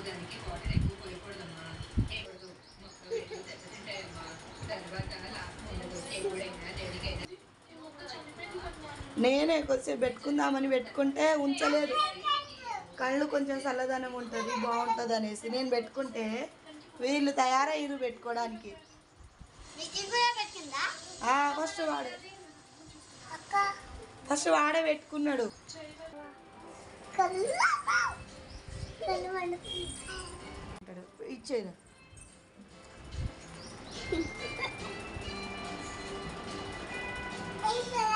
దానికి వాటర్ ఎక్కువ పోయకూడదమ్మా ఏకూడదు మొక్కలు వేసి దెబ్బతింటాయమ్మా తర్వాత లాస్ట్ ఉండదు ఎప్పుడైనా దేనికైనా నేనే కొద్దిసేపు పెట్టుకుందామని పెట్టుకుంటే ఉంచలేదు కళ్ళు కొంచెం చల్లదనం ఉంటుంది బాగుంటుంది అనేసి నేను పెట్టుకుంటే వీళ్ళు తయారయ్యారు పెట్టుకోవడానికి విజిల్ కూడా పెట్టిందా ఆ, ఫస్ట్ వాడే అక్క ఫస్ట్ వాడే పెట్టుకున్నాడు కళ్ళు కళ్ళు వండుకుంటా అంటాడు. ఇచ్చేది అయితే